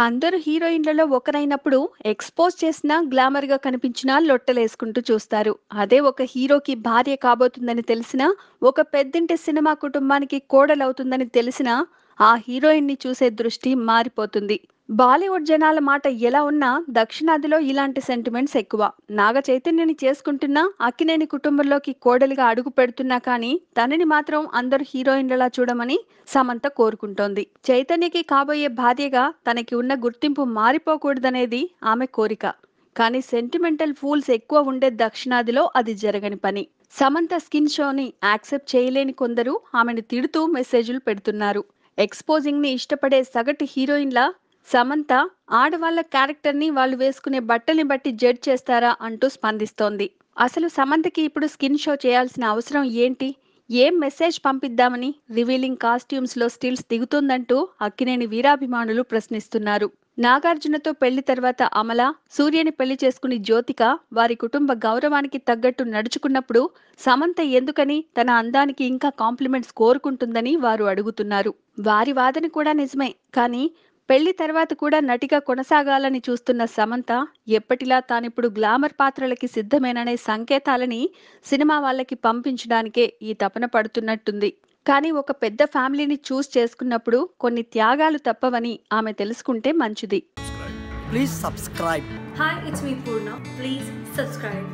అందరూ హీరోయిన్లలో ఒకరైనప్పుడు ఎక్స్పోజ్ చేసినా గ్లామర్ గా కనిపించినా లొట్టలేసుకుంటూ చూస్తారు అదే ఒక హీరోకి భార్య కాబోతుందని తెలిసినా ఒక పెద్దింటి సినిమా కుటుంబానికి కోడలవుతుందని తెలిసినా ఆ హీరోయిన్ ని చూసే దృష్టి మారిపోతుంది బాలీవుడ్ జనాల మాట ఎలా ఉన్నా దక్షిణాదిలో ఇలాంటి సెంటిమెంట్స్ ఎక్కువ నాగ చైతన్యని చేసుకుంటున్నా అక్కినేని కుటుంబంలోకి కోడలిగా అడుగు పెడుతున్నా కానీ తనని మాత్రం అందరూ హీరోయిన్లలా చూడమని సమంత కోరుకుంటోంది చైతన్యకి కాబోయే భార్యగా తనకి ఉన్న గుర్తింపు మారిపోకూడదనేది ఆమె కోరిక కానీ సెంటిమెంటల్ ఫూల్స్ ఎక్కువ ఉండే దక్షిణాదిలో అది జరగని పని సమంత స్కిన్ షోని యాక్సెప్ట్ చేయలేని కొందరు ఆమెను తిడుతూ మెసేజ్లు పెడుతున్నారు ఎక్స్పోజింగ్ ని ఇష్టపడే సగటు హీరోయిన్ల సమంత ఆడవాళ్ల క్యారెక్టర్ ని వాళ్ళు వేసుకునే బట్టల్ని బట్టి జడ్జ్ చేస్తారా అంటూ స్పందిస్తోంది అసలు సమంతకి ఇప్పుడు స్కిన్ షో చేయాల్సిన అవసరం ఏంటి ఏం మెసేజ్ పంపిద్దామని రివీలింగ్ కాస్ట్యూమ్స్ లో స్టిల్స్ దిగుతుందంటూ అక్కినేని వీరాభిమానులు ప్రశ్నిస్తున్నారు నాగార్జునతో పెళ్లి తర్వాత అమల సూర్యని పెళ్లి చేసుకుని జ్యోతిక వారి కుటుంబ గౌరవానికి తగ్గట్టు నడుచుకున్నప్పుడు సమంత ఎందుకని తన అందానికి ఇంకా కాంప్లిమెంట్స్ కోరుకుంటుందని వారు అడుగుతున్నారు వారి వాదన కూడా నిజమే కానీ పెళ్లి తర్వాత కూడా నటిగా కొనసాగాలని చూస్తున్న సమంత ఎప్పటిలా తానిప్పుడు గ్లామర్ పాత్రలకి సిద్ధమేననే సంకేతాలని సినిమా వాళ్ళకి పంపించడానికే ఈ తపన పడుతున్నట్టుంది కానీ ఒక పెద్ద ఫ్యామిలీని చూస్ చేసుకున్నప్పుడు కొన్ని త్యాగాలు తప్పవని ఆమె తెలుసుకుంటే మంచిది Please subscribe. Hi, it's me Purna. Please subscribe.